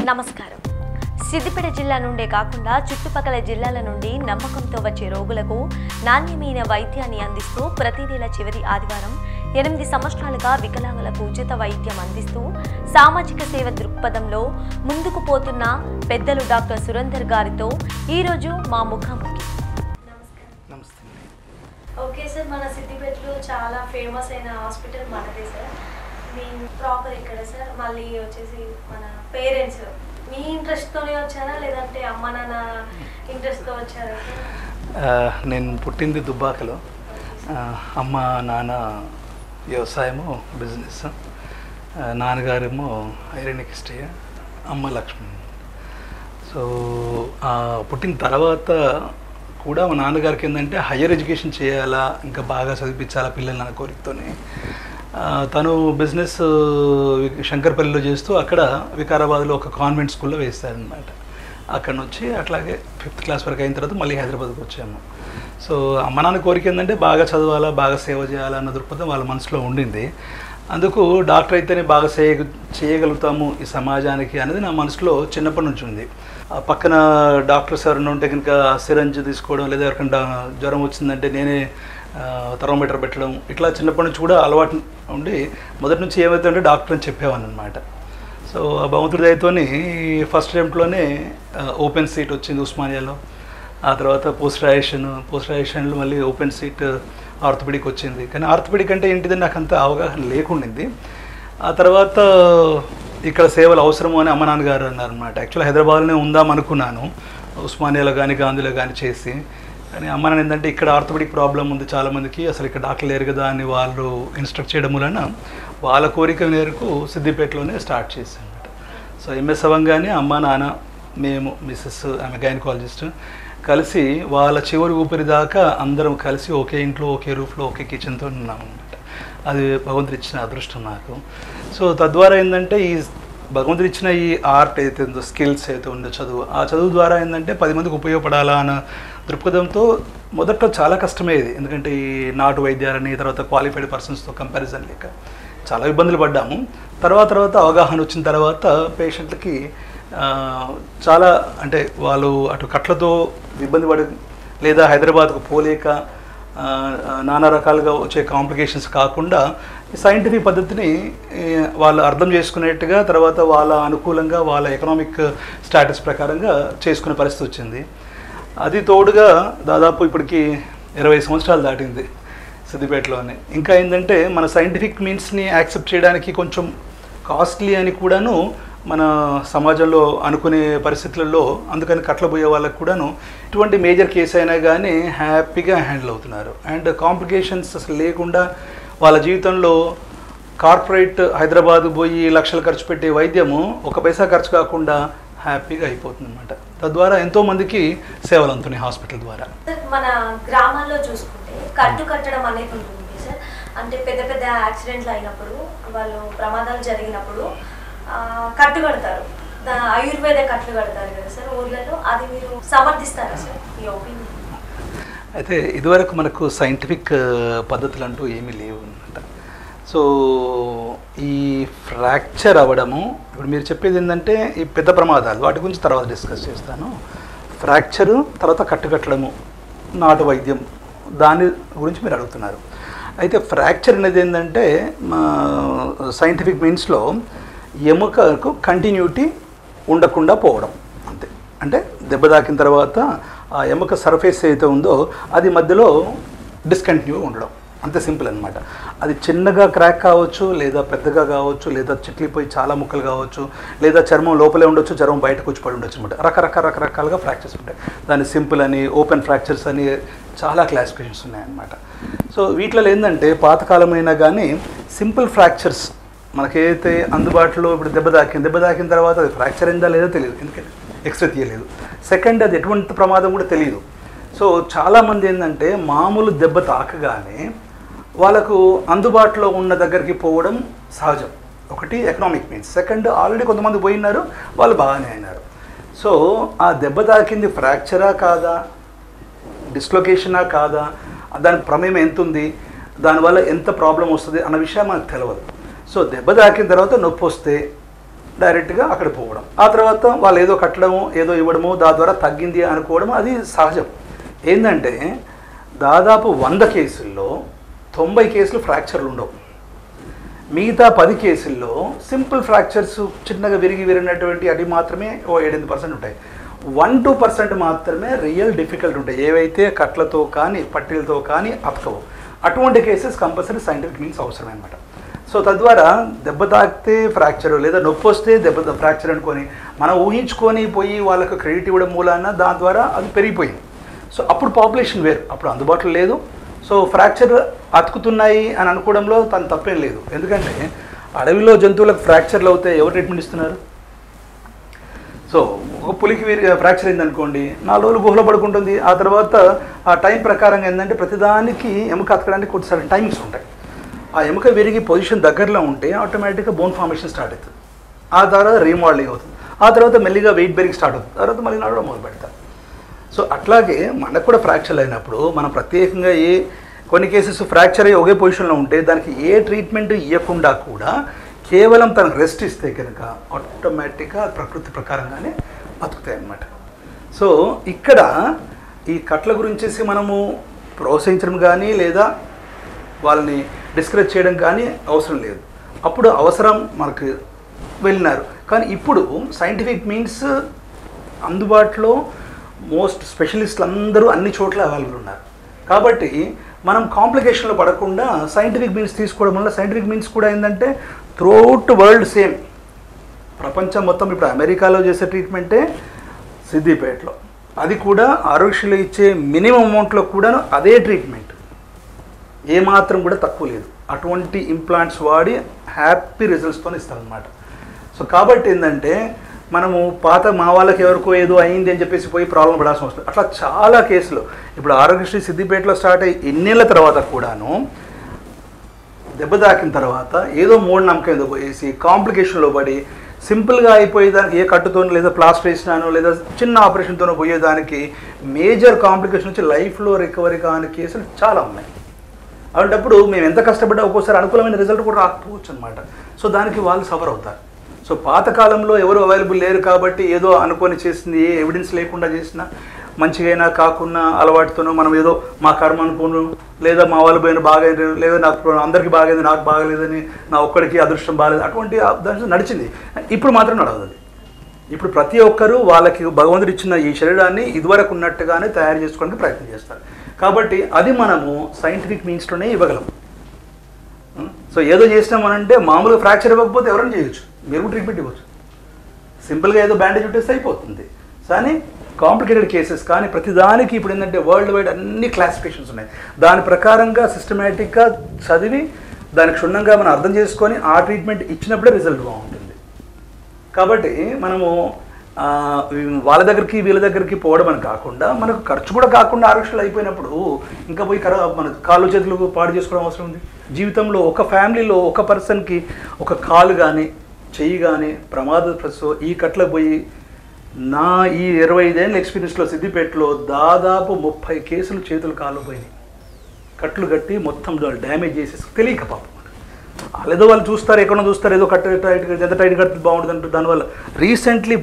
నమస్కారం సిద్దిపేట జిల్లా నుండే కాకుండా చుట్టుపక్కల జిల్లాల నుండి నమ్మకంతో వచ్చే రోగులకు నాణ్యమైన వైద్యాన్ని అందిస్తూ ప్రతి నెల చివరి ఆదివారం ఎనిమిది సంవత్సరాలుగా వికలాంగులకు ఉచిత వైద్యం అందిస్తూ సామాజిక సేవ దృక్పథంలో ముందుకు పోతున్న పెద్దలు డాక్టర్ సురేందర్ గారితో ఈరోజు మా ముఖాముఖి నమస్తే ఓకే సార్ మన సిద్దిపేటలో చాలా ఫేమస్ అయిన హాస్పిటల్ మనదే సార్ మీ ప్రాపర్ ఎక్కడ సార్ మళ్ళీ వచ్చేసి మన పేరెంట్స్ మీ ఇంట్రెస్ట్తోనే వచ్చారా లేదంటే అమ్మ నాన్న ఇంట్రెస్ట్తో వచ్చారా సార్ ఆ, నేను పుట్టింది దుబ్బాకలో ఆ, అమ్మ నాన్న వ్యవసాయము బిజినెస్ ఆ, నాన్నగారేమో ఐరన్ ఎక్స్టే అమ్మ లక్ష్మి సో ఆ, పుట్టిన తర్వాత కూడా మా నాన్నగారికి ఏంటంటే హయ్యర్ ఎడ్యుకేషన్ చేయాలా ఇంకా బాగా చదివించాలా పిల్లల్ని అన్న కోరికతోనే ఆ, తను బిజినెస్ శంకర్పల్లిలో చేస్తూ అక్కడ వికారాబాద్లో ఒక కాన్వెంట్ స్కూల్లో వేస్తారనమాట అక్కడ నుంచి అట్లాగే ఫిఫ్త్ క్లాస్ వరకు అయిన తర్వాత మళ్ళీ హైదరాబాద్కి వచ్చాము సో అమ్మ నాన్న కోరిక ఏంటంటే బాగా చదవాలా బాగా సేవ చేయాలా అన్న దృక్పథం వాళ్ళ మనసులో ఉండింది అందుకు డాక్టర్ అయితేనే బాగా చేయ చేయగలుగుతాము ఈ సమాజానికి అనేది నా మనసులో చిన్నప్పటి నుంచి ఉంది ఆ పక్కన డాక్టర్స్ ఎవరైనా ఉంటే కనుక సిరంజ్ తీసుకోవడం లేదా ఎవరికైనా జ్వరం వచ్చిందంటే నేనే థర్మోమీటర్ పెట్టడం ఇట్లా చిన్నప్పటి నుంచి కూడా అలవాటు ఉండి మొదటి నుంచి ఏమైతే ఉంటే డాక్టర్ అని చెప్పేవాను అనమాట సో ఆ భగవంతుడి దయతోని ఫస్ట్ అటెంప్ట్లోనే ఓపెన్ సీట్ వచ్చింది ఉస్మానియాలో ఆ తర్వాత పోస్ట్ గ్రాడ్యుయేషన్ పోస్ట్ గ్రాడ్యుయేషన్లో మళ్ళీ ఓపెన్ సీట్ ఆర్థోపెడిక్ వచ్చింది కానీ ఆర్థోపెడిక్ అంటే ఏంటిదని నాకు అంత అవగాహన లేకుండింది ఆ తర్వాత ఇక్కడ సేవలు అవసరము అని అమ్మ నాన్నగారు అన్నారనమాట యాక్చువల్ హైదరాబాద్లోనే ఉందాం అనుకున్నాను ఉస్మానియాలో కానీ గాంధీలో కానీ చేసి కానీ అమ్మ నాన్న ఏంటంటే ఇక్కడ ఆర్థోపెడిక్ ప్రాబ్లం ఉంది చాలామందికి అసలు ఇక్కడ డాక్టర్ లేరు కదా అని వాళ్ళు ఇన్స్ట్రక్ట్ చేయడం వలన వాళ్ళ కోరిక మేరకు సిద్దిపేటలోనే స్టార్ట్ చేశాను అనమాట సో ఎంఎస్ అవ్వగానే అమ్మ నాన్న మేము మిస్సెస్ ఆమె గైనకాలజిస్ట్ కలిసి వాళ్ళ చివరి ఊపిరి దాకా అందరం కలిసి ఒకే ఇంట్లో ఒకే రూఫ్లో ఒకే కిచెన్తో ఉన్నాం అనమాట అది భగవంతుడు ఇచ్చిన అదృష్టం నాకు సో తద్వారా ఏంటంటే ఈ భగవంతుడు ఇచ్చిన ఈ ఆర్ట్ అయితే ఉందో స్కిల్స్ అయితే ఉందో చదువు ఆ చదువు ద్వారా ఏంటంటే పది మందికి ఉపయోగపడాలా అన్న దృక్పథంతో మొదట్లో చాలా కష్టమయ్యేది ఎందుకంటే ఈ నాటు వైద్యాలని తర్వాత క్వాలిఫైడ్ పర్సన్స్తో కంపారిజన్ లేక చాలా ఇబ్బందులు పడ్డాము తర్వాత తర్వాత అవగాహన వచ్చిన తర్వాత పేషెంట్లకి ఆ, చాలా అంటే వాళ్ళు అటు కట్లతో ఇబ్బంది పడి లేదా హైదరాబాద్కు పోలేక ఆ, ఆ, నానా రకాలుగా వచ్చే కాంప్లికేషన్స్ కాకుండా ఈ సైంటిఫిక్ పద్ధతిని ఏ, వాళ్ళు అర్థం చేసుకునేట్టుగా తర్వాత వాళ్ళ అనుకూలంగా వాళ్ళ ఎకనామిక్ స్టాటస్ ప్రకారంగా చేసుకునే పరిస్థితి వచ్చింది అది తోడుగా దాదాపు ఇప్పటికి ఇరవై సంవత్సరాలు దాటింది సిద్దిపేటలోనే ఇంకా ఏంటంటే మన సైంటిఫిక్ మీన్స్ని యాక్సెప్ట్ చేయడానికి కొంచెం కాస్ట్లీ అని కూడాను మన సమాజంలో అనుకునే పరిస్థితులలో అందుకని కట్లబోయే వాళ్ళకు కూడాను ఇటువంటి మేజర్ కేసు అయినా కానీ హ్యాపీగా హ్యాండిల్ అవుతున్నారు అండ్ కాంప్లికేషన్స్ అసలు లేకుండా వాళ్ళ జీవితంలో కార్పొరేట్ హైదరాబాద్ పోయి లక్షలు ఖర్చు పెట్టే వైద్యము ఒక పైసా ఖర్చు కాకుండా హ్యాపీగా అయిపోతుంది అనమాట తద్వారా ఎంతోమందికి సేవలు అందుతున్నాయి హాస్పిటల్ ద్వారా సార్ మన గ్రామాల్లో చూసుకుంటే కట్టు కట్టడం అనేది ఉంటుంది సార్ అంటే పెద్ద పెద్ద యాక్సిడెంట్లు అయినప్పుడు వాళ్ళు ప్రమాదాలు జరిగినప్పుడు ఆ, కట్టు కడతారు దా- ఆయుర్వేద కట్లు కడతారు కదా సార్ ఊర్లలో అది మీరు సమర్థిస్తారా సార్ ఈ ఒపీనియన్ అయితే ఇదివరకు మనకు సైంటిఫిక్ పద్ధతులు అంటూ ఏమీ లేవు అనమాట సో ఈ ఫ్రాక్చర్ అవ్వడము ఇప్పుడు మీరు చెప్పేది ఏంటంటే ఈ పెద్ద ప్రమాదాలు వాటి గురించి తర్వాత డిస్కస్ చేస్తాను ఫ్రాక్చరు తర్వాత కట్టుకట్టడము నాటు వైద్యం దాని గురించి మీరు అడుగుతున్నారు అయితే ఫ్రాక్చర్ అనేది ఏంటంటే మా సైంటిఫిక్ మీన్స్లో ఎముకకు కంటిన్యూటీ ఉండకుండా పోవడం అంతే అంటే దెబ్బ తాకిన తర్వాత ఆ ఎముక సర్ఫేస్ ఏదైతే ఉందో అది మధ్యలో డిస్కంటిన్యూ ఉండడం అంతే సింపుల్ అనమాట అది చిన్నగా క్రాక్ కావచ్చు లేదా పెద్దగా కావచ్చు లేదా చిట్లిపోయి చాలా ముక్కలు కావచ్చు లేదా చర్మం లోపలే ఉండొచ్చు చర్మం బయటకు వచ్చి పడి ఉండొచ్చు అనమాట రకరకాల రకరకాలుగా ఫ్రాక్చర్స్ ఉంటాయి దాన్ని సింపుల్ అని ఓపెన్ ఫ్రాక్చర్స్ అని చాలా క్లాసిఫికేషన్స్ ఉన్నాయన్నమాట సో వీటిలో ఏంటంటే పాతకాలమైనా కానీ సింపుల్ ఫ్రాక్చర్స్ మనకైతే అందుబాటులో ఇప్పుడు దెబ్బ తాకింది దెబ్బ తాకిన తర్వాత అది ఫ్రాక్చర్ అయిందా లేదో తెలియదు ఎందుకంటే ఎక్స్రే తీయలేదు సెకండ్ అది ఎటువంటి ప్రమాదం కూడా తెలియదు సో చాలామంది ఏంటంటే మామూలు దెబ్బ తాకగానే వాళ్ళకు అందుబాటులో ఉన్న దగ్గరికి పోవడం సహజం ఒకటి ఎకనామిక్ మీన్స్ సెకండ్ ఆల్రెడీ కొంతమంది పోయినారు వాళ్ళు బాగానే అయినారు సో ఆ దెబ్బ తాకింది ఫ్రాక్చరా కాదా డిస్లొకేషనా కాదా దాని ప్రమేయం ఎంత ఉంది దానివల్ల ఎంత ప్రాబ్లం వస్తుంది అన్న విషయం మనకు తెలియదు సో దెబ్బ తాకిన తర్వాత నొప్పి వస్తే డైరెక్ట్గా అక్కడ పోవడం ఆ తర్వాత వాళ్ళు ఏదో కట్టడము ఏదో ఇవ్వడము దాని ద్వారా తగ్గింది అనుకోవడం అది సహజం ఏంటంటే దాదాపు వంద కేసుల్లో తొంభై కేసులు ఫ్రాక్చర్లు ఉండవు మిగతా పది కేసుల్లో సింపుల్ ఫ్రాక్చర్స్ చిన్నగా విరిగి విరిగినటువంటి అవి మాత్రమే ఓ ఏడెనిమిది పర్సెంట్ ఉంటాయి వన్ టూ పర్సెంట్ మాత్రమే రియల్ డిఫికల్ట్ ఉంటాయి ఏవైతే కట్లతో కానీ పట్టీలతో కానీ అతకవు అటువంటి కేసెస్ కంపల్సరీ సైంటిఫిక్ మీన్స్ అవసరమే అనమాట సో తద్వారా దెబ్బ తాకితే ఫ్రాక్చర్ లేదా నొప్పి వస్తే దెబ్బ ఫ్రాక్చర్ అనుకొని మనం ఊహించుకొని పోయి వాళ్ళకు క్రెడిట్ ఇవ్వడం మూలాన దాని ద్వారా అది పెరిగిపోయింది సో అప్పుడు పాపులేషన్ వేరు అప్పుడు అందుబాటులో లేదు సో ఫ్రాక్చర్ అతుకుతున్నాయి అని అనుకోవడంలో తను తప్పేం లేదు ఎందుకంటే అడవిలో జంతువులకు ఫ్రాక్చర్లు అవుతే ఎవరు ట్రీట్మెంట్ ఇస్తున్నారు సో ఒక పులికి వీరి ఫ్రాక్చర్ అయింది అనుకోండి నాలుగు రోజులు గుహలో పడుకుంటుంది ఆ తర్వాత ఆ టైం ప్రకారంగా ఏంటంటే ప్రతిదానికి ఎముక అతకడానికి కొద్దిసారి టైమింగ్స్ ఉంటాయి ఆ ఎముక విరిగి పొజిషన్ దగ్గరలో ఉంటే ఆటోమేటిక్గా బోన్ ఫార్మేషన్ స్టార్ట్ అవుతుంది ఆ తర్వాత రీమోడలింగ్ అవుతుంది ఆ తర్వాత మెల్లిగా వెయిట్ బెరిగి స్టార్ట్ అవుతుంది తర్వాత మళ్ళీ నడవడం మొదలు పెడతారు సో అట్లాగే మనకు కూడా ఫ్రాక్చర్ అయినప్పుడు మనం ప్రత్యేకంగా ఏ కొన్ని కేసెస్ ఫ్రాక్చర్ అయ్యి ఒకే పొజిషన్లో ఉంటే దానికి ఏ ట్రీట్మెంట్ ఇవ్వకుండా కూడా కేవలం తనకు రెస్ట్ ఇస్తే కనుక ఆటోమేటిక్గా ప్రకృతి ప్రకారంగానే బతుకుతాయి అన్నమాట సో ఇక్కడ ఈ కట్ల గురించేసి మనము ప్రోత్సహించడం కానీ లేదా వాళ్ళని డిస్కరేజ్ చేయడం కానీ అవసరం లేదు అప్పుడు అవసరం మనకు వెళ్ళినారు కానీ ఇప్పుడు సైంటిఫిక్ మీన్స్ అందుబాటులో మోస్ట్ స్పెషలిస్టులు అందరూ అన్ని చోట్ల అవైలబుల్ ఉన్నారు కాబట్టి మనం కాంప్లికేషన్లో పడకుండా సైంటిఫిక్ మీన్స్ తీసుకోవడం వల్ల సైంటిఫిక్ మీన్స్ కూడా ఏంటంటే త్రూఅవుట్ వరల్డ్ సేమ్ ప్రపంచం మొత్తం ఇప్పుడు అమెరికాలో చేసే ట్రీట్మెంటే సిద్దిపేటలో అది కూడా ఆరోగ్యశ్రీలో ఇచ్చే మినిమం అమౌంట్లో కూడా అదే ట్రీట్మెంట్ ఏమాత్రం కూడా తక్కువ లేదు అటువంటి ఇంప్లాంట్స్ వాడి హ్యాపీ రిజల్ట్స్తో ఇస్తారనమాట సో కాబట్టి ఏంటంటే మనము పాత మా వాళ్ళకి ఎవరికో ఏదో అయింది అని చెప్పేసి పోయి ప్రాబ్లం పడాల్సిన అవసరం అట్లా చాలా కేసులు ఇప్పుడు ఆరోగ్యశ్రీ సిద్దిపేటలో స్టార్ట్ అయ్యి ఎన్నేళ్ళ తర్వాత కూడాను దెబ్బ తాకిన తర్వాత ఏదో మూఢనమ్మకం ఏదో పోయేసి కాంప్లికేషన్లో పడి సింపుల్గా అయిపోయేదానికి ఏ కట్టుతో లేదా ప్లాస్టర్ వేసినానో లేదా చిన్న ఆపరేషన్తోనో పోయేదానికి మేజర్ కాంప్లికేషన్ వచ్చి లైఫ్లో రికవరీ కాని కేసులు చాలా ఉన్నాయి అలాంటప్పుడు మేము ఎంత కష్టపడ్డా ఒక్కోసారి అనుకూలమైన రిజల్ట్ కూడా రాకపోవచ్చు అనమాట సో దానికి వాళ్ళు సఫర్ అవుతారు సో పాతకాలంలో ఎవరు అవైలబుల్ లేరు కాబట్టి ఏదో అనుకొని చేసింది ఏ ఎవిడెన్స్ లేకుండా చేసినా మంచిగైనా కాకుండా అలవాటుతోనో మనం ఏదో మా కర్మ అనుకోను లేదా మా వాళ్ళు పోయిన బాగైంది లేదా నాకు అందరికీ బాగైంది నాకు బాగలేదని నా ఒక్కడికి అదృష్టం బాగలేదు అటువంటి ఆ దాంట్లో నడిచింది ఇప్పుడు మాత్రం నడవదు అది. ఇప్పుడు ప్రతి ఒక్కరూ వాళ్ళకి భగవంతుడు ఇచ్చిన ఈ శరీరాన్ని ఇదివరకు ఉన్నట్టుగానే తయారు చేసుకోవడానికి ప్రయత్నం చేస్తారు కాబట్టి అది మనము సైంటిఫిక్ మీన్స్లోనే ఇవ్వగలం సో ఏదో చేసినామనంటే మామూలుగా ఫ్రాక్చర్ ఇవ్వకపోతే ఎవరైనా చేయొచ్చు మీరు కూడా ట్రీట్మెంట్ ఇవ్వచ్చు సింపుల్గా ఏదో బ్యాండేజ్ ఉంటేస్తే అయిపోతుంది కానీ కాంప్లికేటెడ్ కేసెస్ కానీ ప్రతిదానికి ఇప్పుడు ఏంటంటే వరల్డ్ వైడ్ అన్ని క్లాసిఫికేషన్స్ ఉన్నాయి దాని ప్రకారంగా సిస్టమేటిక్గా చదివి దానికి క్షుణ్ణంగా మనం అర్థం చేసుకొని ఆ ట్రీట్మెంట్ ఇచ్చినప్పుడే రిజల్ట్ బాగుంటుంది కాబట్టి మనము ఆ, వాళ్ళ దగ్గరికి వీళ్ళ దగ్గరికి పోవడం అని కాకుండా మనకు ఖర్చు కూడా కాకుండా ఆరోగ్యాలు అయిపోయినప్పుడు ఇంకా పోయి కర మన కాళ్ళు చేతులు పాడు చేసుకోవడం అవసరం ఉంది జీవితంలో ఒక ఫ్యామిలీలో ఒక పర్సన్కి ఒక కాలు కానీ చెయ్యి కానీ ప్రమాద ప్రసవ ఈ కట్లకు పోయి నా ఈ ఇరవై ఐదేళ్ళ ఎక్స్పీరియన్స్లో సిద్దిపేటలో దాదాపు ముప్పై కేసులు చేతులు కాళ్ళు పోయినాయి కట్లు కట్టి మొత్తం డ్యామేజ్ చేసేసి తెలియక పాపం వాళ్ళు ఏదో వాళ్ళు చూస్తారు ఎక్కడో చూస్తారు ఏదో కట్ట టైట్ ఎంత టైట్ కడితే బాగుంటుంది అంటారు దానివల్ల రీసెంట్లీ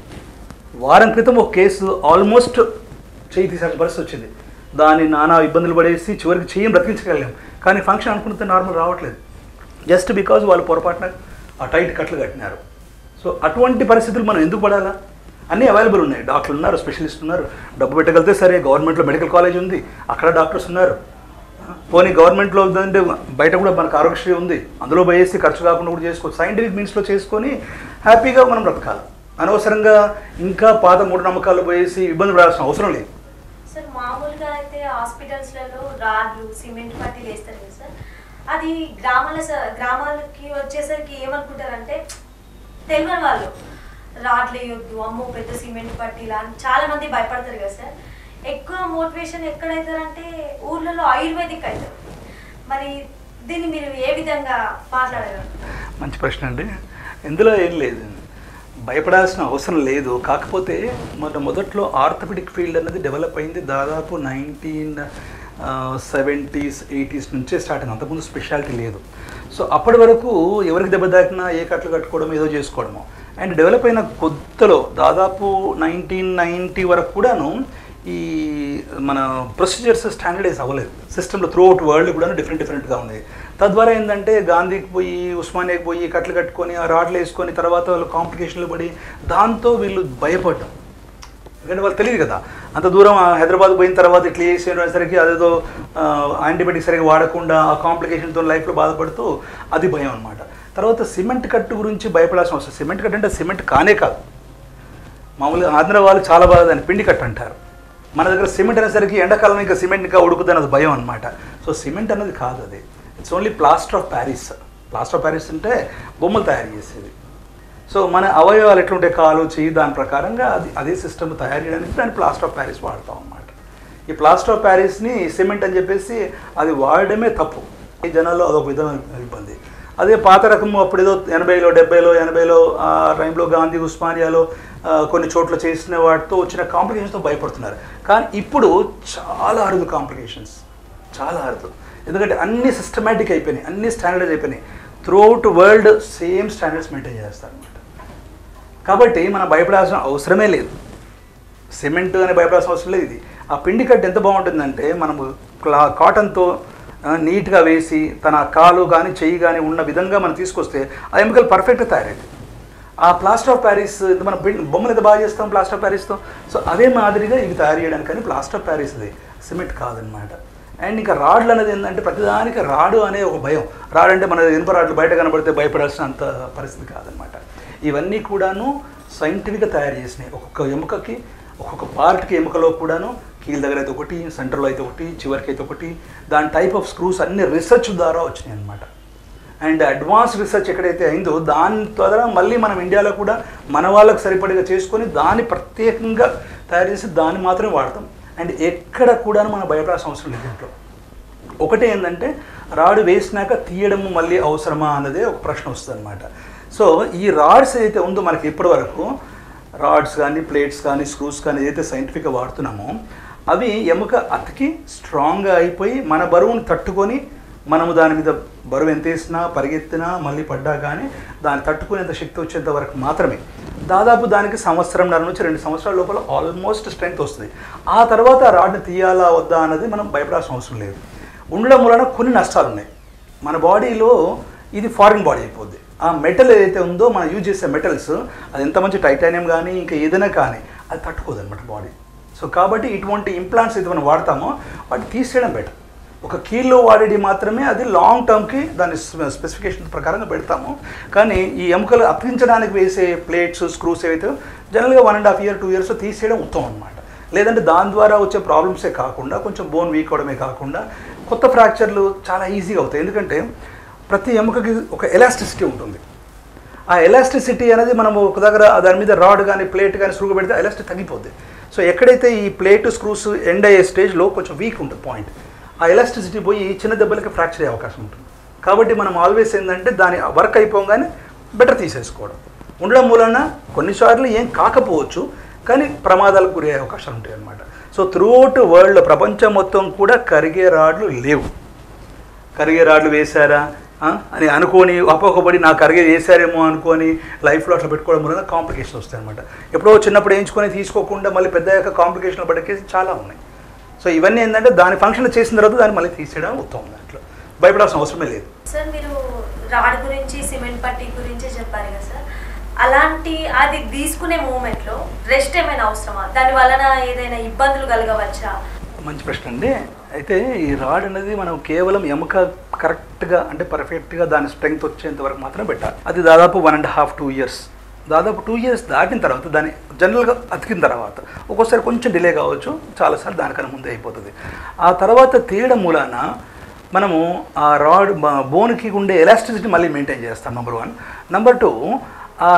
వారం క్రితం ఒక కేసు ఆల్మోస్ట్ చేయి తీసిన పరిస్థితి వచ్చింది దాన్ని నానా ఇబ్బందులు పడేసి చివరికి చెయ్యి బ్రతికించగలిగాం కానీ ఫంక్షన్ అనుకున్నంత నార్మల్ రావట్లేదు జస్ట్ బికాజ్ వాళ్ళు పొరపాటున ఆ టైట్ కట్లు కట్టినారు సో అటువంటి పరిస్థితులు మనం ఎందుకు పడాలా అన్నీ అవైలబుల్ ఉన్నాయి డాక్టర్లు ఉన్నారు స్పెషలిస్ట్ ఉన్నారు డబ్బు పెట్టగలిగితే సరే గవర్నమెంట్లో మెడికల్ కాలేజ్ ఉంది అక్కడ డాక్టర్స్ ఉన్నారు పోనీ గవర్నమెంట్లో ఉందంటే బయట కూడా మనకు ఆరోగ్యశ్రీ ఉంది అందులో పోయేసి ఖర్చు కాకుండా కూడా చేసుకోవచ్చు సైంటిఫిక్ మీన్స్లో చేసుకొని హ్యాపీగా మనం బ్రతకాలి అనవసరంగా ఇంకా పాత మూఢనమ్మకాలు పోయేసి ఇబ్బంది పడాల్సిన అవసరం లేదు సార్ మామూలుగా అయితే హాస్పిటల్స్లలో రాడ్లు సిమెంట్ పట్టీలు వేస్తారు కదా సార్ అది గ్రామాల స- గ్రామాలకి వచ్చేసరికి ఏమనుకుంటారంటే తెలియని వాళ్ళు రాడ్లు వేయొద్దు అమ్మో పెద్ద సిమెంట్ పట్టీలా అని చాలా మంది భయపడతారు కదా సార్ ఎక్కువ మోటివేషన్ ఎక్కడైతారంటే ఊర్లలో ఆయుర్వేదిక్ అవుతారు మరి దీన్ని మీరు ఏ విధంగా మాట్లాడగలరు మంచి ప్రశ్న అండి ఇందులో ఏం లేదు భయపడాల్సిన అవసరం లేదు కాకపోతే మన మొదట్లో ఆర్థోపెడిక్ ఫీల్డ్ అనేది డెవలప్ అయింది దాదాపు నైన్టీన్ సెవెంటీస్ ఎయిటీస్ నుంచే స్టార్ట్ అయింది అంతకుముందు స్పెషాలిటీ లేదు సో అప్పటి వరకు ఎవరికి దెబ్బ తాకినా ఏ కట్లు కట్టుకోవడం ఏదో చేసుకోవడము అండ్ డెవలప్ అయిన కొత్తలో దాదాపు నైన్టీన్ నైంటీ వరకు కూడాను ఈ మన ప్రొసీజర్స్ స్టాండర్డైజ్ అవ్వలేదు సిస్టంలో త్రూ అవుట్ వరల్డ్ కూడా డిఫరెంట్ డిఫరెంట్గా ఉంది తద్వారా ఏంటంటే గాంధీకి పోయి ఉస్మానియాకి పోయి కట్లు కట్టుకొని ఆ రాడ్లు వేసుకొని తర్వాత వాళ్ళు కాంప్లికేషన్లు పడి దాంతో వీళ్ళు భయపడ్డం ఎందుకంటే వాళ్ళు తెలియదు కదా అంత దూరం ఆ హైదరాబాద్ పోయిన తర్వాత ఇట్లా చేసేసరికి అదేదో యాంటీబయాటిక్ సరిగా వాడకుండా ఆ కాంప్లికేషన్తో లైఫ్లో బాధపడుతూ అది భయం అనమాట తర్వాత సిమెంట్ కట్టు గురించి భయపడాల్సిన అవసరం సిమెంట్ కట్టు అంటే సిమెంట్ కానే కాదు మామూలుగా ఆంధ్ర వాళ్ళు చాలా బాగా దాన్ని పిండి కట్టు అంటారు మన దగ్గర సిమెంట్ అనేసరికి ఎండాకాలం ఇంకా సిమెంట్ ఇంకా ఉడుకుతుంది అది భయం అనమాట సో సిమెంట్ అనేది కాదు అది it's only plaster of Paris plaster of Paris అంటే బొమ్మలు తయారు చేసేది సో మన అవయవాలు ఎట్లుంటే కాలు చెయ్యి దాని ప్రకారంగా అది అదే సిస్టమ్ తయారు చేయడానికి దాన్ని ప్లాస్టర్ ఆఫ్ ప్యారిస్ వాడతాం అన్నమాట ఈ ప్లాస్టర్ ఆఫ్ ప్యారిస్ని సిమెంట్ అని చెప్పేసి అది వాడడమే తప్పు ఈ జనాల్లో అదొక విధమైన ఇబ్బంది అదే పాత రకము అప్పుడు ఏదో ఎనభైలో డెబ్బైలో ఎనభైలో ఆ టైంలో గాంధీ ఉస్మానియాలో ఆ, కొన్ని చోట్ల చేసిన వాటితో వచ్చిన కాంప్లికేషన్స్తో భయపడుతున్నారు కానీ ఇప్పుడు చాలా అరుదు కాంప్లికేషన్స్ చాలా అరుదు ఎందుకంటే అన్ని సిస్టమేటిక్ అయిపోయినాయి అన్ని స్టాండర్డ్స్ అయిపోయినాయి throughout world same standards maintain చేస్తారు అనమాట కాబట్టి మనం భయపడాల్సిన అవసరమే లేదు సిమెంట్ అని భయపడాల్సిన అవసరం లేదు ఇది ఆ పిండి కట్టు ఎంత బాగుంటుందంటే మనము క్లా కాటన్తో ఆ, నీట్గా వేసి తన కాలు కానీ చెయ్యి కానీ ఉన్న విధంగా మనం తీసుకొస్తే ఆ ఎముకలు పర్ఫెక్ట్గా తయారైంది ఆ ప్లాస్టర్ ఆఫ్ ప్యారిస్ ఇది మనం బిల్- బొమ్మలు ఎంత బాగా చేస్తాం ప్లాస్టర్ ఆఫ్ ప్యారిస్తో సో అదే మాదిరిగా ఇవి తయారు చేయడానికి కానీ ప్లాస్టర్ ఆఫ్ ప్యారిస్ ఇది సిమెంట్ కాదనమాట అండ్ ఇంకా రాడ్లు అనేది ఏంటంటే ప్రతిదానికి రాడు అనే ఒక భయం రాడ్ అంటే మన ఇనుప రాడ్లు బయట కనబడితే భయపడాల్సిన అంత పరిస్థితి కాదనమాట ఇవన్నీ కూడాను సైంటిఫిక్గా తయారు చేసినాయి ఒక్కొక్క ఎముకకి ఒక్కొక్క పార్ట్కి ఎముకలో కూడాను కీల్ దగ్గర అయితే ఒకటి సెంటర్లో అయితే ఒకటి చివరికి అయితే ఒకటి దాని టైప్ ఆఫ్ స్క్రూస్ అన్ని రీసెర్చ్ ద్వారా వచ్చినాయి అనమాట అండ్ అడ్వాన్స్ రీసెర్చ్ ఎక్కడైతే అయిందో దాని ద్వారా మళ్ళీ మనం ఇండియాలో కూడా మన వాళ్ళకి సరిపడిగా చేసుకొని దాన్ని ప్రత్యేకంగా తయారు చేసి దాన్ని మాత్రమే వాడతాం అండ్ ఎక్కడ కూడా మనం భయపడాల్సిన అవసరం లేదు దీంట్లో ఒకటి ఏంటంటే రాడ్ వేసినాక తీయడం మళ్ళీ అవసరమా అన్నదే ఒక ప్రశ్న వస్తుంది అనమాట సో ఈ రాడ్స్ ఏదైతే ఉందో మనకి ఇప్పటి వరకు రాడ్స్ కానీ ప్లేట్స్ కానీ స్క్రూస్ కానీ ఏదైతే సైంటిఫిక్గా వాడుతున్నామో అవి ఎముక అతికి స్ట్రాంగ్గా అయిపోయి మన బరువును తట్టుకొని మనము దాని మీద బరువు ఎంత వేసినా పరిగెత్తినా మళ్ళీ పడ్డా కానీ దాన్ని తట్టుకునేంత శక్తి వచ్చేంత వరకు మాత్రమే దాదాపు దానికి సంవత్సరంన్నర నుంచి రెండు సంవత్సరాల లోపల ఆల్మోస్ట్ స్ట్రెంగ్త్ వస్తుంది ఆ తర్వాత ఆ రాడ్ని తీయాలా వద్దా అన్నది మనం భయపడాల్సిన అవసరం లేదు ఉండడం వలన కొన్ని నష్టాలు ఉన్నాయి మన బాడీలో ఇది ఫారిన్ బాడీ అయిపోద్ది ఆ మెటల్ ఏదైతే ఉందో మనం యూజ్ చేసే మెటల్స్ అది ఎంత మంచి టైటానియం కానీ ఇంకా ఏదైనా కానీ అది తట్టుకోదు అనమాట బాడీ సో కాబట్టి ఇటువంటి ఇంప్లాంట్స్ అయితే మనం వాడతామో వాటిని తీసేయడం బెటర్ ఒక కీల్లో వాడేది మాత్రమే అది లాంగ్ టర్మ్కి దాని స్పెసిఫికేషన్ ప్రకారంగా పెడతాము కానీ ఈ ఎముకలు అతికించడానికి వేసే ప్లేట్స్ స్క్రూస్ ఏవైతే జనరల్గా one and half year two years తీసేయడం ఉత్తమం అనమాట లేదంటే దాని ద్వారా వచ్చే ప్రాబ్లమ్సే కాకుండా కొంచెం బోన్ వీక్ అవడమే కాకుండా కొత్త ఫ్రాక్చర్లు చాలా ఈజీగా అవుతాయి ఎందుకంటే ప్రతి ఎముకకి ఒక ఎలాస్టిసిటీ ఉంటుంది ఆ ఎలాస్టిసిటీ అనేది మనం ఒక దగ్గర దాని మీద రాడ్ కానీ ప్లేట్ కానీ స్క్రూ పెడితే ఎలాస్టిక్ తగ్గిపోద్ది సో ఎక్కడైతే ఈ ప్లేట్ స్క్రూస్ ఎండ్ అయ్యే స్టేజ్లో కొంచెం వీక్ ఉంటుంది పాయింట్ ఆ ఎలాస్టిసిటీ పోయి చిన్న దెబ్బలకి ఫ్రాక్చర్ అయ్యే అవకాశం ఉంటుంది కాబట్టి మనం ఆల్వేస్ ఏంటంటే దాని వర్క్ అయిపోగానే బెటర్ తీసేసుకోవడం ఉండడం మూలన కొన్నిసార్లు ఏం కాకపోవచ్చు కానీ ప్రమాదాలకు గురి అయ్యే అవకాశాలు ఉంటాయి అన్నమాట సో త్రూఅవుట్ వరల్డ్ ప్రపంచం మొత్తం కూడా కరిగే రాడ్లు లేవు కరిగే రాడ్లు వేశారా ఆ, అని అనుకొని అపోకబడి నాకు కరిగే వేశారేమో అనుకొని లైఫ్లో అట్లా పెట్టుకోవడం వలన కాంప్లికేషన్ వస్తాయి అనమాట ఎప్పుడో చిన్నప్పుడు వేయించుకొని తీసుకోకుండా మళ్ళీ పెద్ద యొక్క కాంప్లికేషన్లు పడే కేసులు చాలా ఉన్నాయి సో ఇవన్నీ ఏంటంటే దాని ఫంక్షన్ చేసిన తర్వాత దాన్ని మళ్ళీ తీసేయడం ఉత్తమం దాంట్లో భయపడాల్సిన అవసరమే లేదు సార్ మీరు రాడ్ గురించి సిమెంట్ పట్టి గురించి చెప్పారు కదా సార్ అలాంటి అది తీసుకునే మూమెంట్లో రెస్ట్ ఏమైనా అవసరమా దాని వలన ఏదైనా ఇబ్బందులు కలగవచ్చా మంచి ప్రశ్న అండి అయితే ఈ రాడ్ అనేది మనం కేవలం ఎముక కరెక్ట్గా అంటే పర్ఫెక్ట్గా దాని స్ట్రెంగ్త్ వచ్చేంత వరకు మాత్రమే పెట్టాలి అది దాదాపు one and half two years దాదాపు టూ ఇయర్స్ దాటిన తర్వాత దాన్ని జనరల్గా అతికిన తర్వాత ఒక్కోసారి కొంచెం డిలే కావచ్చు చాలాసార్లు దానికన్నా ముందే అయిపోతుంది ఆ తర్వాత తీయడం మూలాన మనము ఆ రాడ్ బోన్కి ఉండే ఎలాస్టిసిటీ మళ్ళీ మెయింటైన్ చేస్తాం నెంబర్ వన్ నెంబర్ టూ ఆ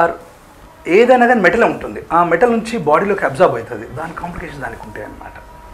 ఏదైనా కానీ మెటల్ ఉంటుంది ఆ మెటల్ నుంచి బాడీలోకి అబ్జర్వ్ అవుతుంది దాని కాంప్లికేషన్ దానికి ఉంటాయి అన్నమాట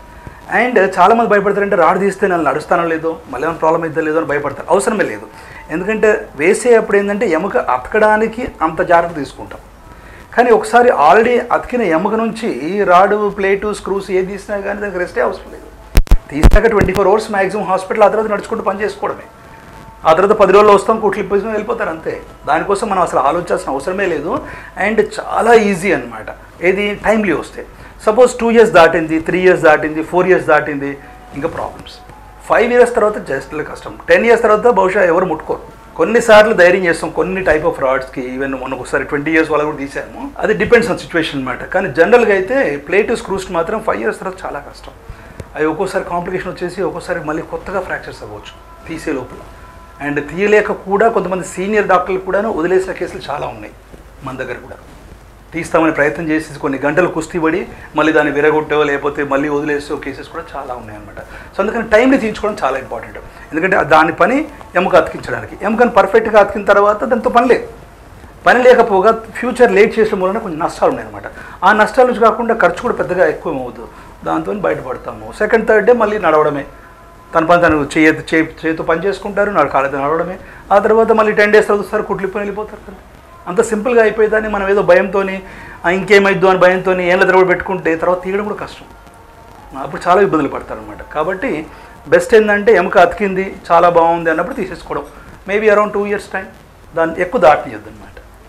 అండ్ చాలామంది భయపడతారంటే రాడ్ తీస్తే నేను నడుస్తానో లేదో మళ్ళీ ఏమైనా ప్రాబ్లం అయితే లేదో అని భయపడతారు అవసరమే లేదు ఎందుకంటే వేసేటప్పుడు ఏంటంటే ఎముక అతకడానికి అంత జాగ్రత్త తీసుకుంటాం కానీ ఒకసారి ఆల్రెడీ అతికిన ఎముక నుంచి రాడు ప్లేటు స్క్రూస్ ఏది తీసినా కానీ దానికి రెస్టే అవసరం లేదు తీసాక twenty four hours maximum hospital ఆ తర్వాత నడుచుకుంటూ పని చేసుకోవడమే ఆ తర్వాత పది రోజులు వస్తాం కుట్లిప్పేసి వెళ్ళిపోతారు అంతే దానికోసం మనం అసలు ఆలోచించాల్సిన అవసరమే లేదు అండ్ చాలా ఈజీ అన్నమాట ఏది టైమ్లీ వస్తే సపోజ్ టూ ఇయర్స్ దాటింది త్రీ ఇయర్స్ దాటింది ఫోర్ ఇయర్స్ దాటింది ఇంకా ప్రాబ్లమ్స్ ఫైవ్ ఇయర్స్ తర్వాత జస్ట్ కష్టం టెన్ ఇయర్స్ తర్వాత బహుశా ఎవరు ముట్టుకోరు కొన్నిసార్లు ధైర్యం చేస్తాం కొన్ని టైప్ ఆఫ్ ఫ్రాడ్స్కి ఈవెన్ మొన్న ఒకసారి ట్వంటీ ఇయర్స్ వాళ్ళు కూడా తీసాము అది డిపెండ్స్ ఆన్ సిచ్యువేషన్ అనమాట కానీ జనరల్గా అయితే ప్లేట్ స్క్రూస్ మాత్రం ఫైవ్ ఇయర్స్ తర్వాత చాలా కష్టం అవి ఒక్కోసారి కాంప్లికేషన్ వచ్చేసి ఒక్కోసారి మళ్ళీ కొత్తగా ఫ్రాక్చర్స్ అవ్వచ్చు తీసే లోపల అండ్ తీయలేక కూడా కొంతమంది సీనియర్ డాక్టర్లు కూడా వదిలేసిన కేసులు చాలా ఉన్నాయి మన దగ్గర కూడా తీస్తామని ప్రయత్నం చేసి కొన్ని గంటలు కుస్తీ పడి మళ్ళీ దాన్ని విరగొట్టో లేకపోతే మళ్ళీ వదిలేసో కేసెస్ కూడా చాలా ఉన్నాయన్నమాట సో అందుకని టైంని తీయించుకోవడం చాలా ఇంపార్టెంట్ ఎందుకంటే దాని పని ఎముక అతికించడానికి ఎముకని పర్ఫెక్ట్గా అతికిన తర్వాత దాంతో పని లేదు పని లేకపోగా ఫ్యూచర్ లేట్ చేసిన మూలన కొంచెం నష్టాలు ఉన్నాయన్నమాట ఆ నష్టాల నుంచి కాకుండా ఖర్చు కూడా పెద్దగా ఎక్కువ అవుతుంది దాంతో బయటపడతాము సెకండ్ థర్డ్ డే మళ్ళీ నడవడమే తన పని తను చేయ చే- చేతితో పని చేసుకుంటారు నా కాళ్ళతో నడవడమే ఆ తర్వాత మళ్ళీ టెన్ డేస్ తర్వాత వస్తారు కుట్లిపోయి వెళ్ళిపోతారు కదా అంత సింపుల్గా అయిపోయేదాన్ని మనం ఏదో భయంతో ఇంకేమైద్దు అని భయంతో ఏళ్ళ తరబడి పెట్టుకుంటే తర్వాత తీయడం కూడా కష్టం అప్పుడు చాలా ఇబ్బందులు పడతారనమాట కాబట్టి బెస్ట్ ఏంటంటే ఎముక అతికింది చాలా బాగుంది అన్నప్పుడు తీసేసుకోవడం maybe around two years time దాన్ని ఎక్కువ దాటియద్దు అనమాట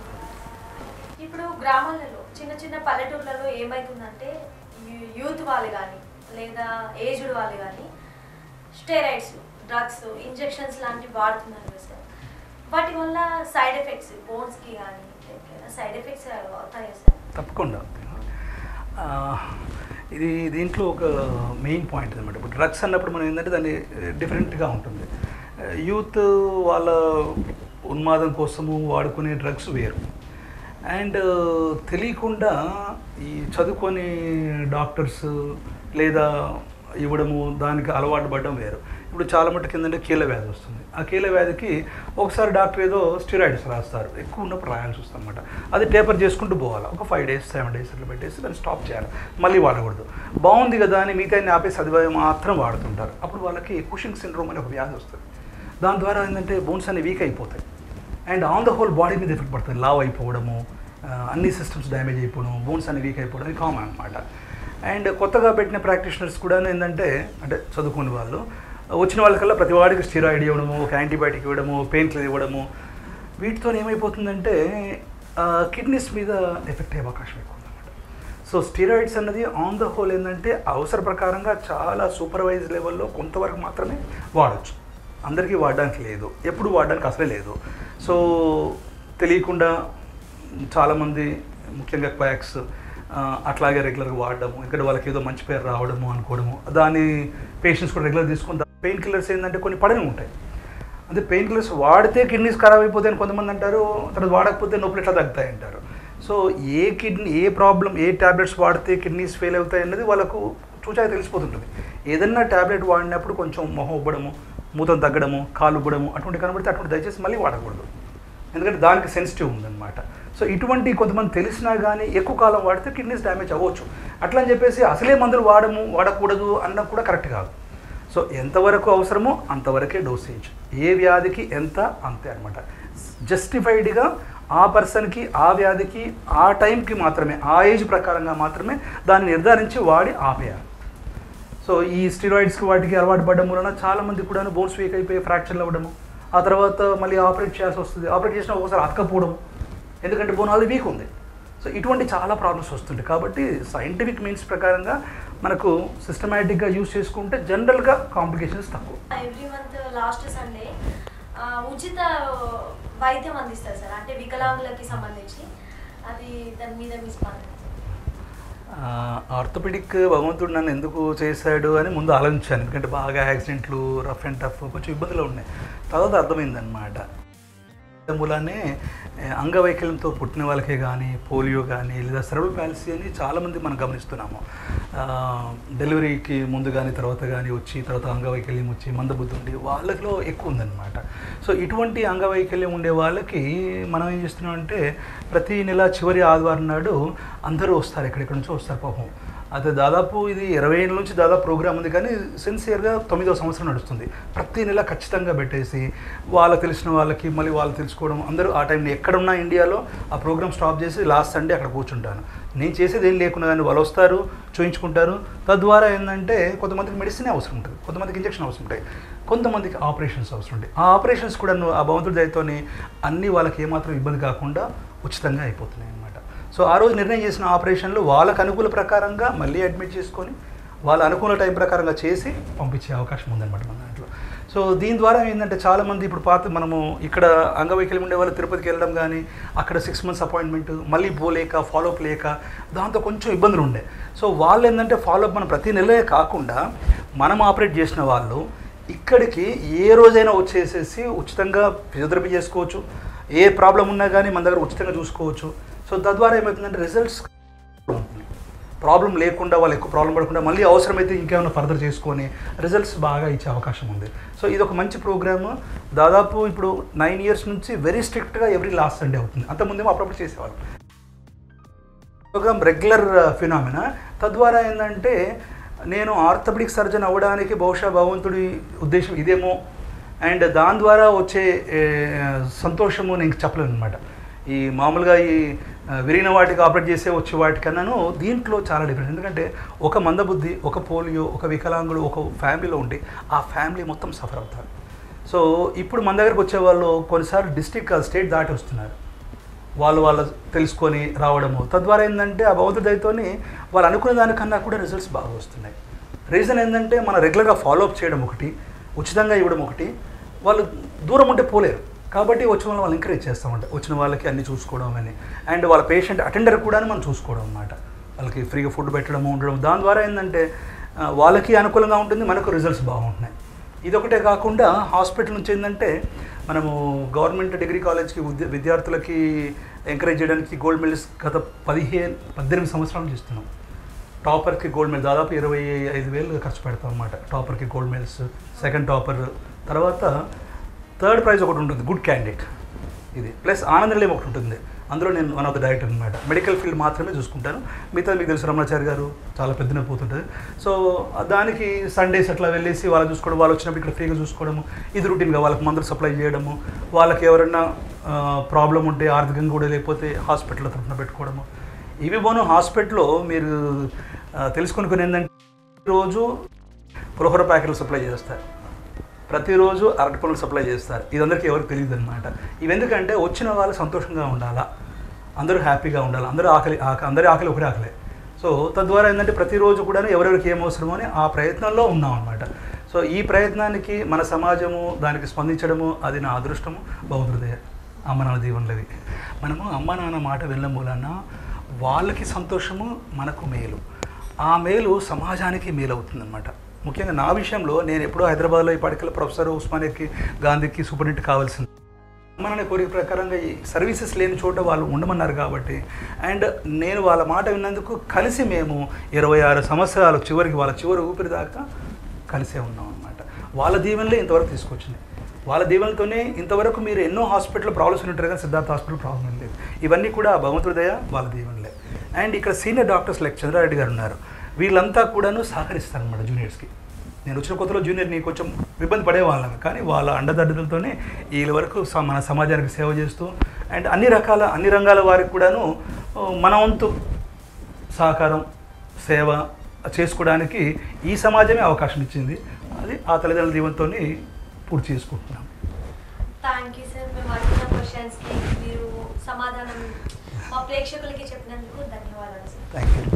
ఇప్పుడు గ్రామాలలో చిన్న చిన్న పల్లెటూర్లలో ఏమైతుందంటే యూ- యూత్ వాళ్ళు కానీ లేదా ఏజ్డ్ వాళ్ళు కానీ స్టెరాయిడ్స్ డ్రగ్స్ ఇంజెక్షన్స్ లాంటివి వాడుతున్నారు కదా సార్ వాటి వల్ల సైడ్ ఎఫెక్ట్స్ బోన్స్కి కానీ సైడ్ ఎఫెక్ట్స్ అవుతాయి సార్ తప్పకుండా ఆ, ఇది దీంట్లో ఒక మెయిన్ పాయింట్ అనమాట ఇప్పుడు డ్రగ్స్ అన్నప్పుడు మనం ఏంటంటే దాన్ని డిఫరెంట్గా ఉంటుంది యూత్ వాళ్ళ ఉన్మాదం కోసము వాడుకునే డ్రగ్స్ వేరు అండ్ తెలియకుండా ఈ చదువుకొని డాక్టర్స్ లేదా ఇవ్వడము దానికి అలవాటు పడడం వేరు ఇప్పుడు చాలా మటుకు ఏంటంటే కీళ్ళ వ్యాధి వస్తుంది ఆ కీళ్ళ వ్యాధికి ఒకసారి డాక్టర్ ఏదో స్టిరాయిడ్స్ రాస్తారు ఎక్కువ ఉన్నప్పుడు రాయాల్సి వస్తుంది అనమాట అది టేపర్ చేసుకుంటూ పోవాలి ఒక ఫైవ్ డేస్ సెవెన్ డేస్ అట్లా పెట్టేసి దాన్ని స్టాప్ చేయాలి మళ్ళీ వాడకూడదు బాగుంది కదా అని మిగతా ఆపేసి అది మాత్రం వాడుతుంటారు అప్పుడు వాళ్ళకి కుషింగ్ సిండ్రోమ్ అనే ఒక వ్యాధి వస్తుంది దాని ద్వారా ఏంటంటే బోన్స్ అనేవి వీక్ అయిపోతాయి and on the whole body మీద ఎఫెక్ట్ పడుతుంది లావ్ అయిపోవడము ఆ, అన్ని సిస్టమ్స్ డ్యామేజ్ అయిపోవడం బోన్స్ అన్ని వీక్ అయిపోవడం ఇది కామన్ అనమాట అండ్ కొత్తగా పెట్టిన ప్రాక్టీషనర్స్ కూడా ఏంటంటే అంటే చదువుకునే వాళ్ళు వచ్చిన వాళ్ళకల్లా ప్రతి వాడికి స్టిరాయిడ్ ఇవ్వడము ఒక యాంటీబయాటిక్ ఇవ్వడము పెయిన్ కిల్లర్ ఇవ్వడము వీటితో ఏమైపోతుందంటే కిడ్నీస్ మీద ఎఫెక్ట్ అయ్యే అవకాశం ఎక్కువ ఉందన్నమాట సో స్టీరాయిడ్స్ అన్నది ఆన్ ద హోల్ ఏంటంటే అవసర ప్రకారంగా చాలా సూపర్వైజ్ లెవెల్లో కొంతవరకు మాత్రమే వాడచ్చు అందరికీ వాడడానికి లేదు ఎప్పుడు వాడడానికి అసలే లేదు సో తెలియకుండా చాలామంది ముఖ్యంగా క్వాక్స్ అట్లాగే రెగ్యులర్గా వాడడము ఎందుకంటే వాళ్ళకి ఏదో మంచి పేరు రావడము అనుకోవడము దాని పేషెంట్స్ కూడా రెగ్యులర్ తీసుకుంటారు పెయిన్ కిల్లర్స్ ఏంటంటే కొన్ని పడని ఉంటాయి అదే పెయిన్ కిల్లర్స్ వాడితే కిడ్నీస్ ఖరాబ్ అయిపోతాయని కొంతమంది అంటారు తర్వాత వాడకపోతే నొప్పులు ఎట్లా తగ్గుతాయి అంటారు సో ఏ కిడ్నీ ఏ ప్రాబ్లం ఏ ట్యాబ్లెట్స్ వాడితే కిడ్నీస్ ఫెయిల్ అవుతాయి అన్నది వాళ్ళకు చూచాక తెలిసిపోతుంటుంది ఏదన్నా ట్యాబ్లెట్ వాడినప్పుడు కొంచెం మొహం ఉబ్బడము మూతం తగ్గడము కాలు ఉబ్బడము అటువంటి కనబడితే అటువంటి దయచేసి మళ్ళీ వాడకూడదు ఎందుకంటే దానికి సెన్సిటివ్ ఉందన్నమాట సో ఇటువంటి కొంతమంది తెలిసినా కానీ ఎక్కువ కాలం వాడితే కిడ్నీస్ డ్యామేజ్ అవ్వచ్చు అట్లా అని చెప్పేసి అసలే మందులు వాడము వాడకూడదు అన్న కూడా కరెక్ట్ కాదు సో ఎంతవరకు అవసరమో అంతవరకే డోసేజ్ ఏ వ్యాధికి ఎంత అంతే అనమాట జస్టిఫైడ్గా ఆ పర్సన్కి ఆ వ్యాధికి ఆ టైంకి మాత్రమే ఆ ఏజ్ ప్రకారంగా మాత్రమే దాన్ని నిర్ధారించి వాడి ఆపేయాలి సో ఈ స్టిరాయిడ్స్కి వాటికి అలవాటు పడడం వలన చాలామంది కూడా బోన్స్ వీక్ అయిపోయి ఫ్రాక్చర్లు అవ్వడము ఆ తర్వాత మళ్ళీ ఆపరేట్ చేయాల్సి వస్తుంది ఆపరేట్ చేసిన ఒకసారి అతకపోవడం ఎందుకంటే బోన్ ఆల్రెడీ వీక్ ఉంది సో ఇటువంటి చాలా ప్రాబ్లమ్స్ వస్తుంటాయి కాబట్టి సైంటిఫిక్ మీన్స్ ప్రకారంగా మనకు సిస్టమేటిక్గా యూస్ చేసుకుంటే జనరల్గా కాంప్లికేషన్స్ తక్కువ ఎవ్రీ మంత్ లాస్ట్ సండే ఉచిత వైద్యం అందిస్తారు సార్ అంటే వికలాంగులకి సంబంధించి అది దాని మీద మీ స్పందన ఆర్థోపెడిక్ భగవంతుడు నన్ను ఎందుకు చేశాడు అని ముందు ఆలోచించాను ఎందుకంటే బాగా యాక్సిడెంట్లు రఫ్ అండ్ టఫ్ కొంచెం ఇబ్బందులు ఉన్నాయి తర్వాత అర్థమైందనమాట మూలానే ఏ, అంగవైకల్యంతో పుట్టిన వాళ్ళకే కానీ పోలియో కానీ లేదా సెరబల్ పాలసీ అని చాలామంది మనం గమనిస్తున్నాము ఆ, డెలివరీకి ముందు కానీ తర్వాత కానీ వచ్చి తర్వాత అంగవైకల్యం వచ్చి మందబుద్ధి ఉండి వాళ్ళలో ఎక్కువ ఉందన్నమాట సో ఇటువంటి అంగవైకల్యం ఉండే వాళ్ళకి మనం ఏం చేస్తున్నాం అంటే ప్రతి నెల చివరి ఆదివారం నాడు అందరూ వస్తారు ఎక్కడెక్కడి నుంచో వస్తారు పాపం అయితే దాదాపు ఇది ఇరవై ఏళ్ళ నుంచి దాదాపు ప్రోగ్రామ్ ఉంది కానీ సిన్సియర్గా తొమ్మిదో సంవత్సరం నడుస్తుంది ప్రతి నెల ఖచ్చితంగా పెట్టేసి వాళ్ళకి తెలిసిన వాళ్ళకి మళ్ళీ వాళ్ళు తెలుసుకోవడం అందరూ ఆ టైంలో ఎక్కడున్నా ఇండియాలో ఆ ప్రోగ్రామ్ స్టాప్ చేసి లాస్ట్ సండే అక్కడ కూర్చుంటాను నేను చేసేది ఏం లేకుండా కానీ వాళ్ళు వస్తారు చూయించుకుంటారు తద్వారా ఏంటంటే కొంతమందికి మెడిసిన్ అవసరం ఉంటుంది కొంతమందికి ఇంజక్షన్ అవసరం ఉంటాయి కొంతమందికి ఆపరేషన్స్ అవసరం ఉంటాయి ఆ ఆపరేషన్స్ కూడా ఆ భగవంతుడి దయతోని అన్నీ వాళ్ళకి ఏమాత్రం ఇబ్బంది కాకుండా ఉచితంగా అయిపోతున్నాయి అన్నమాట సో ఆ రోజు నిర్ణయం చేసిన ఆపరేషన్లు వాళ్ళకు అనుకూల ప్రకారంగా మళ్ళీ అడ్మిట్ చేసుకొని వాళ్ళ అనుకూల టైం ప్రకారంగా చేసి పంపించే అవకాశం ఉందన్నమాట మన దాంట్లో సో దీని ద్వారా ఏంటంటే చాలామంది ఇప్పుడు పాత మనము ఇక్కడ అంగవైకల్యం ఉండే వాళ్ళు తిరుపతికి వెళ్ళడం కానీ అక్కడ సిక్స్ మంత్స్ అపాయింట్మెంట్ మళ్ళీ పోలేక ఫాలోఅప్ లేక దాంతో కొంచెం ఇబ్బందులు ఉండే సో వాళ్ళు ఏంటంటే ఫాలోఅప్ మనం ప్రతి నెలే కాకుండా మనం ఆపరేట్ చేసిన వాళ్ళు ఇక్కడికి ఏ రోజైనా వచ్చేసేసి ఉచితంగా ఫిజియోథెరపీ చేసుకోవచ్చు ఏ ప్రాబ్లం ఉన్నా కానీ మన దగ్గర ఉచితంగా చూసుకోవచ్చు సో తద్వారా ఏమవుతుందంటే రిజల్ట్స్ ప్రాబ్లం లేకుండా వాళ్ళు ఎక్కువ ప్రాబ్లం పడకుండా మళ్ళీ అవసరమైతే ఇంకేమైనా ఫర్దర్ చేసుకొని రిజల్ట్స్ బాగా ఇచ్చే అవకాశం ఉంది సో ఇది ఒక మంచి ప్రోగ్రామ్ దాదాపు ఇప్పుడు నైన్ ఇయర్స్ నుంచి వెరీ స్ట్రిక్ట్గా ఎవ్రీ లాస్ట్ సండే అవుతుంది అంతకుముందేమో అప్పుడప్పుడు చేసేవాళ్ళు ప్రోగ్రామ్ రెగ్యులర్ ఫినామినా తద్వారా ఏంటంటే నేను ఆర్థోపెడిక్ సర్జన్ అవ్వడానికి బహుశా భగవంతుడి ఉద్దేశం ఇదేమో అండ్ దాని ద్వారా వచ్చే ఏ, సంతోషము నేను చెప్పలేను అనమాట ఈ మామూలుగా ఈ ఆ, విరిగిన వాటికి ఆపరేట్ చేసే వచ్చే వాటికన్నాను దీంట్లో చాలా డిఫరెంట్ ఎందుకంటే ఒక మందబుద్ధి ఒక పోలియో ఒక వికలాంగుడు ఒక ఫ్యామిలీలో ఉండి ఆ ఫ్యామిలీ మొత్తం సఫర్ అవుతారు సో ఇప్పుడు మన దగ్గరకు వచ్చే వాళ్ళు కొన్నిసార్లు డిస్టిక్ స్టేట్ దాటి వస్తున్నారు వాళ్ళు వాళ్ళు తెలుసుకొని రావడము తద్వారా ఏంటంటే ఆ భగవంతుడి దయతోని వాళ్ళు అనుకునే దానికన్నా కూడా రిజల్ట్స్ బాగా వస్తున్నాయి రీజన్ ఏంటంటే మనం రెగ్యులర్గా ఫాలోఅప్ చేయడం ఒకటి ఉచితంగా ఇవ్వడం ఒకటి వాళ్ళు దూరం ఉంటే పోలేరు కాబట్టి వచ్చిన వాళ్ళని వాళ్ళు ఎంకరేజ్ చేస్తామంట వచ్చిన వాళ్ళకి అన్ని చూసుకోవడం అని అండ్ వాళ్ళ పేషెంట్ అటెండర్ కూడా మనం చూసుకోవడం అన్నమాట వాళ్ళకి ఫ్రీగా ఫుడ్ పెట్టడము ఉండడం దాని ద్వారా ఏంటంటే ఆ, వాళ్ళకి అనుకూలంగా ఉంటుంది మనకు రిజల్ట్స్ బాగుంటున్నాయి ఇదొకటే కాకుండా హాస్పిటల్ నుంచి ఏంటంటే మనము గవర్నమెంట్ డిగ్రీ కాలేజ్కి విద్య విద్యార్థులకి ఎంకరేజ్ చేయడానికి గోల్డ్ మెడల్స్ గత పదిహేను పద్దెనిమిది సంవత్సరాలు చేస్తున్నాం టాపర్కి గోల్డ్ మెడల్ దాదాపు ఇరవై ఐదు వేలు ఖర్చు పెడతాం అనమాట టాపర్కి గోల్డ్ మెడల్స్ సెకండ్ టాపర్ తర్వాత థర్డ్ ప్రైజ్ ఒకటి ఉంటుంది గుడ్ క్యాండిడేట్ ఇది ప్లస్ ఆనందలేం ఒకటి ఉంటుంది అందులో నేను వన్ ఆఫ్ ద డైరెక్టర్ అనమాట మెడికల్ ఫీల్డ్ మాత్రమే చూసుకుంటాను మిగతా మీకు తెలుసు రమణాచారి గారు చాలా పెద్దనే పోతుంటుంది సో దానికి సండేస్ అట్లా వెళ్ళేసి వాళ్ళు చూసుకోవడం వాళ్ళు వచ్చినప్పుడు ఇక్కడ ఫ్రీగా చూసుకోవడము ఇది రొటీన్గా వాళ్ళకి మందులు సప్లై చేయడము వాళ్ళకి ఎవరైనా ప్రాబ్లం ఉంటే ఆర్థికంగా కూడా లేకపోతే హాస్పిటల్ తరఫున పెట్టుకోవడము ఇవి పోను హాస్పిటల్లో మీరు ఆ, తెలుసుకొని కొన్ని ఏంటంటే రోజు పులిహోర ప్యాకెట్లు సప్లై చేస్తారు ప్రతిరోజు అరటి పనులు సప్లై చేస్తారు ఇదందరికీ ఎవరికి తెలియదు అనమాట ఇవెందుకంటే వచ్చిన వాళ్ళు సంతోషంగా ఉండాలా అందరూ హ్యాపీగా ఉండాలి అందరూ ఆకలి ఆక- అందరి ఆకలి ఒకరి ఆకలే సో తద్వారా ఏంటంటే ప్రతిరోజు కూడా ఎవరెవరికి ఏం అవసరమో అని ఆ ప్రయత్నంలో ఉన్నాం అనమాట సో ఈ ప్రయత్నానికి మన సమాజము దానికి స్పందించడము అది నా అదృష్టము బహుహృదయ అమ్మ నాన్న దీవెనలది మనము అమ్మ నాన్న మాట వెళ్ళడం మూలన వాళ్ళకి సంతోషము మనకు మేలు ఆ మేలు సమాజానికి మేలు అవుతుందన్నమాట ముఖ్యంగా నా విషయంలో నేను ఎప్పుడో హైదరాబాద్లో ఈ పడికల ప్రొఫెసర్ ఉస్మానియాకి గాంధీకి సూపరింటెండెంట్ కావాల్సింది మన కోరిక ప్రకారంగా ఈ సర్వీసెస్ లేని చోట వాళ్ళు ఉండమన్నారు కాబట్టి అండ్ నేను వాళ్ళ మాట విన్నందుకు కలిసి మేము ఇరవై ఆరు సంవత్సరాలు చివరికి వాళ్ళ చివరి ఊపిరి దాకా కలిసే ఉన్నాం అనమాట వాళ్ళ దీవెనలే ఇంతవరకు తీసుకొచ్చినాయి వాళ్ళ దీవెనలతోనే ఇంతవరకు మీరు ఎన్నో హాస్పిటల్ ప్రాబ్లమ్స్ ఉంటారు కానీ సిద్ధార్థ హాస్పిటల్ ప్రాబ్లం ఏం లేదు ఇవన్నీ కూడా భగవంతుడి దయ వాళ్ళ దీవెనలే అండ్ ఇక్కడ సీనియర్ డాక్టర్స్ లైక్ చంద్రారెడ్డి గారు ఉన్నారు వీళ్ళంతా కూడాను సహకరిస్తారు అనమాట జూనియర్స్కి నేను వచ్చిన కొత్తలో జూనియర్ని కొంచెం ఇబ్బంది పడేవాళ్ళం కానీ వాళ్ళ అండదండలతోనే వీళ్ళ వరకు స- మన సమాజానికి సేవ చేస్తూ అండ్ అన్ని రకాల అన్ని రంగాల వారికి కూడాను ఆ, మన వంతు సహకారం సేవ చేసుకోవడానికి ఈ సమాజమే అవకాశం ఇచ్చింది అది ఆ తల్లిదండ్రుల దీవంతో పూర్తి చేసుకుంటున్నాం థ్యాంక్ యూ సార్ మేము అడిగిన క్వశ్చన్స్కి మీరు సమాధానం మా ప్రేక్షకులకి చెప్పినందుకు ధన్యవాదాలు సార్ థ్యాంక్ యూ